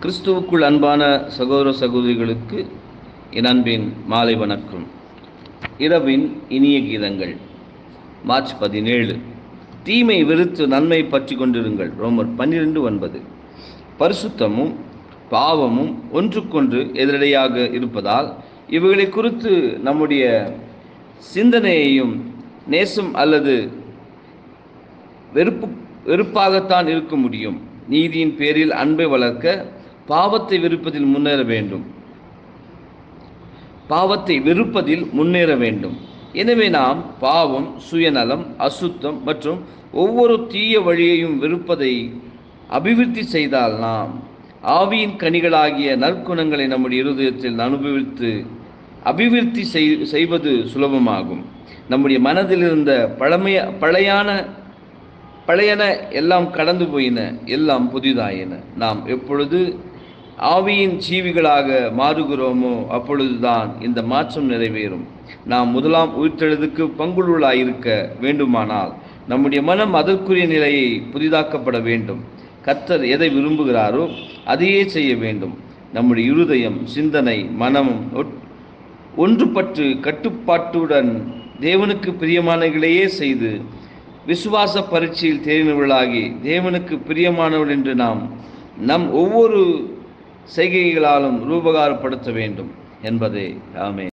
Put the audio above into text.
கிறிஸ்துவுக்குள் அன்பான சகோதர சகோதரிகளுக்கு என் அன்பின் மாலை வணக்கம் இரவின் இனிய கீதங்கள் மார்ச் பதினேழு தீமை வெறுத்து நன்மை பற்றி கொண்டிருங்கள் ரோமர் பன்னிரெண்டு ஒன்பது பரிசுத்தமும் பாவமும் ஒன்றுக்கொன்று எதிரடையாக இருப்பதால் இவைகளை குறித்து நம்முடைய சிந்தனையையும் நேசம் அல்லது வெறுப்பு வெறுப்பாகத்தான் இருக்க முடியும் நீதியின் பேரில் அன்பை வளர்க்க பாவத்தை வெறுப்பதில் முன்னேற வேண்டும் பாவத்தை வெறுப்பதில் முன்னேற வேண்டும் எனவே நாம் பாவம் சுயநலம் அசுத்தம் மற்றும் ஒவ்வொரு தீய வழியையும் வெறுப்பதை அபிவிருத்தி செய்தால் நாம் ஆவியின் கனிகளாகிய நற்குணங்களை நம்முடைய இருதயத்தில் அனுபவித்து அபிவிருத்தி செய் செய்வது சுலபமாகும் நம்முடைய மனதில் இருந்த பழமைய பழையான பழையன எல்லாம் கடந்து போயின எல்லாம் புதிதாயின நாம் எப்பொழுது ஆவியின் ஜீவிகளாக மாறுகிறோமோ அப்பொழுதுதான் இந்த மாற்றம் நிறைவேறும் நாம் முதலாம் உயிர்த்தெழுதுக்கு பங்குள்ளாயிருக்க வேண்டுமானால் நம்முடைய மனம் அதற்குரிய நிலையை புதிதாக்கப்பட வேண்டும் கர்த்தர் எதை விரும்புகிறாரோ அதையே செய்ய வேண்டும் நம்முடைய இருதயம் சிந்தனை மனமும் ஒன்றுபட்டு கட்டுப்பாட்டுடன் தேவனுக்கு பிரியமானங்களையே செய்து விசுவாச பரீட்சையில் தேறினவர்களாகி தேவனுக்கு பிரியமானவள் என்று நாம் நம் ஒவ்வொரு செய்கைகளாலும் ரூபகாரப்படுத்த வேண்டும் என்பதே ஆமே